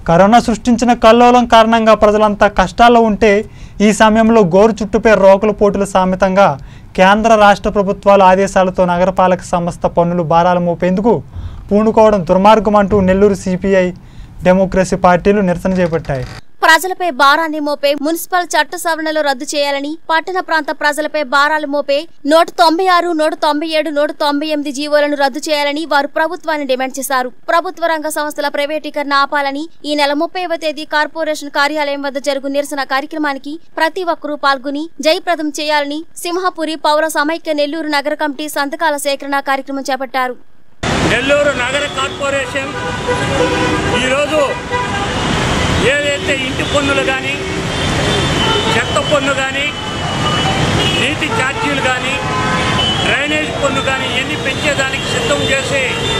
corona సృష్టించిన కల్లోలం కారణంగా ప్రజలంతా కష్టాల్లో ఉంటే ఈ సమయంలో గోరు చుట్టుపై రోకల పోటుల సామెతంగా కేంద్ర రాష్ట్ర ప్రభుత్వాల ఆదేశాలతో నగరపాలక సంస్థ పన్నులు భారాలు మోపేందుకు పూనుకోవడం దుర్మార్గం అంటూ నెల్లూరు సిపిఐ డెమోక్రసీ పార్టీలు నిరసన చేపట్టాయి ప్రజలపై భారాన్ని మోపే మున్సిపల్ చట్ట సవరణలు రద్దు చేయాలని పట్టణ ప్రాంత ప్రజలపై భారాలు మోపే నూట తొంభై ఆరు నూట తొంభై ఏడు నూట తొంభై ఎనిమిది జీవోలను రద్దు చేయాలని వారు ప్రభుత్వాన్ని డిమాండ్ చేశారు ప్రభుత్వ రంగ సంస్థల ప్రైవేటీకరణ ఆపాలని ఈ నెల ముప్పైవ తేదీ కార్పొరేషన్ కార్యాలయం వద్ద జరుగు నిరసన కార్యక్రమానికి ప్రతి ఒక్కరూ పాల్గొని జయప్రదం చేయాలని సింహపురి పౌర సమైక్య నెల్లూరు నగర కమిటీ సంతకాల సేకరణ కార్యక్రమం చేపట్టారు నెల్లూరు నగర కార్పొరేషన్ ఈరోజు ఏదైతే ఇంటి పన్నులు కానీ చెత్త పన్ను కానీ నీటి ఛార్జీలు కానీ డ్రైనేజ్ పన్ను కానీ ఇవన్నీ పెంచేదానికి సిద్ధం చేసి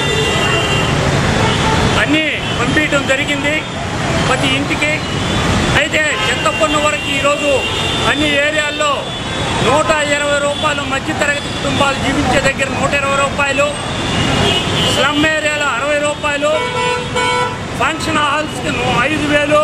అన్నీ పంపించడం జరిగింది ప్రతి ఇంటికి అయితే చెత్త పన్ను వరకు ఈరోజు అన్ని ఏరియాల్లో నూట ఇరవై రూపాయలు మధ్యతరగతి కుటుంబాలు జీవించే దగ్గర నూట ఇరవై రూపాయలు స్లమ్ ఏరియాలో అరవై రూపాయలు ఫంక్షన్ హాల్స్కి ను- ఐదు వేలు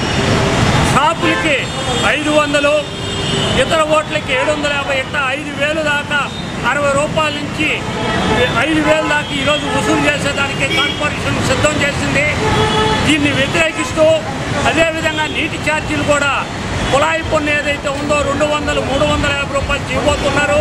షాపులకి ఐదు వందలు ఇతర ఓట్లకి ఏడు వందల యాభై ఇట్లా ఐదు వేలు దాకా అరవై రూపాయల నుంచి ఐదు వేలు దాకా ఈరోజు వసూలు చేసేదానికి కార్పొరేషన్ సిద్ధం చేసింది దీన్ని వ్యతిరేకిస్తూ అదేవిధంగా నీటి ఛార్జీలు కూడా కుళాయి పన్ను ఏదైతే ఉందో రెండు వందలు మూడు వందల యాభై రూపాయలు చేయబోతున్నారు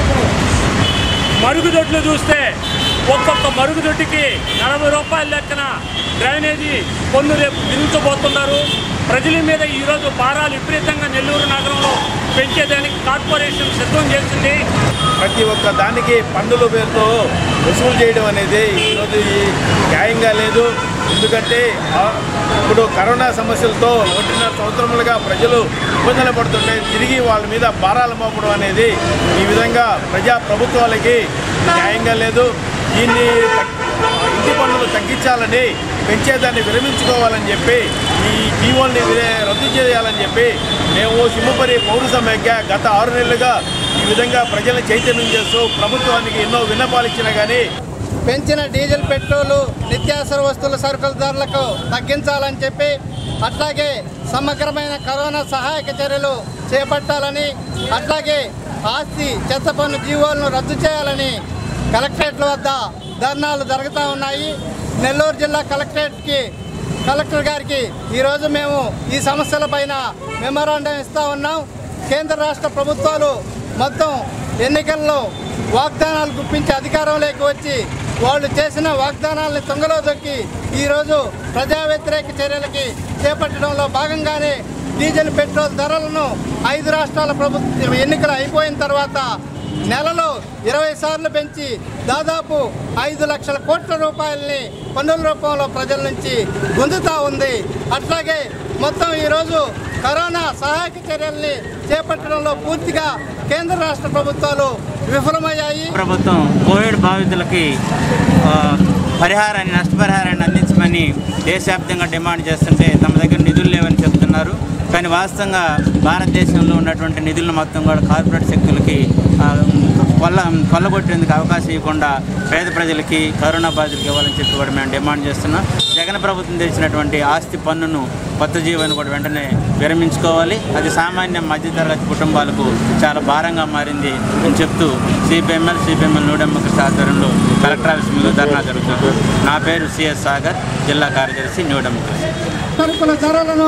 మరుగుదొడ్లు చూస్తే ఒక్కొక్క మరుగుదొడ్డికి నలభై రూపాయల లెక్కన డ్రైనేజీ పన్ను రేపు విధించబోతున్నారు ప్రజల మీద ఈరోజు భారాలు విపరీతంగా నెల్లూరు నగరంలో పెంచేదానికి కార్పొరేషన్ సిద్ధం చేసింది ప్రతి ఒక్క దానికి పన్నుల పేరుతో వసూలు చేయడం అనేది ఈరోజు ఈ న్యాయంగా లేదు ఎందుకంటే ఆ, ఇప్పుడు కరోనా సమస్యలతో ఒకటిన్నర సంవత్సరములుగా ప్రజలు ఇబ్బందులు పడుతుంటే తిరిగి వాళ్ళ మీద భారాలు మోపడం అనేది ఈ విధంగా ప్రజా ప్రభుత్వాలకి న్యాయంగా లేదు దీన్ని తగ్- ఇంటి పన్నులు తగ్గించాలని పెంచేదాన్ని విరమించుకోవాలని చెప్పి ఈ జీవోల్ని విరే- రద్దు చేయాలని చెప్పి మేము సింహపరి పౌర సమైక్య గత ఆరు నెలలుగా ఈ విధంగా ప్రజలను చైతన్యం చేస్తూ ప్రభుత్వానికి ఎన్నో విన్నపాలు ఇచ్చినా కానీ పెంచిన డీజిల్ పెట్రోలు నిత్యావసర వస్తువుల సరుకుల ధరలకు తగ్గించాలని చెప్పి అట్లాగే సమగ్రమైన కరోనా సహాయక చర్యలు చేపట్టాలని అట్లాగే ఆస్తి చెత్త పన్ను జీవోలను రద్దు చేయాలని కలెక్టరేట్ల వద్ద ధర్నాలు జరుగుతూ ఉన్నాయి నెల్లూరు జిల్లా కలెక్టరేట్కి కలెక్టర్ గారికి ఈరోజు మేము ఈ సమస్యలపైన మెమోరాండం ఇస్తూ ఉన్నాం కేంద్ర రాష్ట్ర ప్రభుత్వాలు మొత్తం ఎన్నికల్లో వాగ్దానాలు గుప్పించి అధికారంలోకి వచ్చి వాళ్ళు చేసిన వాగ్దానాలని తుంగలో దొక్కి ఈరోజు ప్రజా వ్యతిరేక చర్యలకి చేపట్టడంలో భాగంగానే డీజిల్ పెట్రోల్ ధరలను ఐదు రాష్ట్రాల ప్రభుత్వ ఎన్నికలు అయిపోయిన తర్వాత నెలలో ఇరవై సార్లు పెంచి దాదాపు ఐదు లక్షల కోట్ల రూపాయలని పన్నుల రూపంలో ప్రజల నుంచి గుంజుతా ఉంది అట్లాగే మొత్తం ఈరోజు కరోనా సహాయక చర్యల్ని చేపట్టడంలో పూర్తిగా కేంద్ర రాష్ట్ర ప్రభుత్వాలు విఫలమయ్యాయి ప్రభుత్వం కోవిడ్ బాధితులకి ఆ, పరిహారాన్ని నష్టపరిహారాన్ని అందించమని దేశవ్యాప్తంగా డిమాండ్ చేస్తుంటే తమ దగ్గర నిధులు లేవని చెప్తున్నారు కానీ వాస్తవంగా భారతదేశంలో ఉన్నటువంటి నిధులను మొత్తం కూడా కార్పొరేట్ శక్తులకి ఆ, కొల్ల కొల్లగొట్టేందుకు అవకాశం ఇవ్వకుండా పేద ప్రజలకి కరోనా బాధితులకు ఇవ్వాలని చెప్పి కూడా మేము డిమాండ్ చేస్తున్నాం జగన్ ప్రభుత్వం తెచ్చినటువంటి ఆస్తి పన్నును కొత్త జీవోని కూడా వెంటనే విరమించుకోవాలి అది సామాన్య మధ్యతరగతి కుటుంబాలకు చాలా భారంగా మారింది అని చెప్తూ సిపిఎంఎల్ సిపిఎంఎల్ న్యూ డెమోక్రసీ ఆధ్వర్యంలో కలెక్టర్ ఆఫీస్ ముందు ధర్నా జరుగుతుంది నా పేరు సిఎస్ సాగర్ జిల్లా కార్యదర్శి న్యూ డెమోక్రసీ సరుకుల ధరలను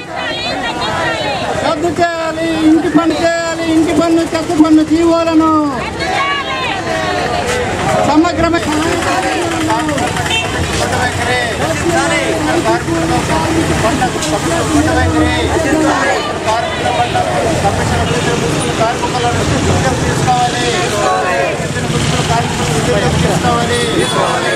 రద్దు చేయాలి ఇంటి పన్ను చేయాలి ఇంటి పన్ను చెత్త పన్ను జీవోలను సమగ్రమైన తీసుకోవాలి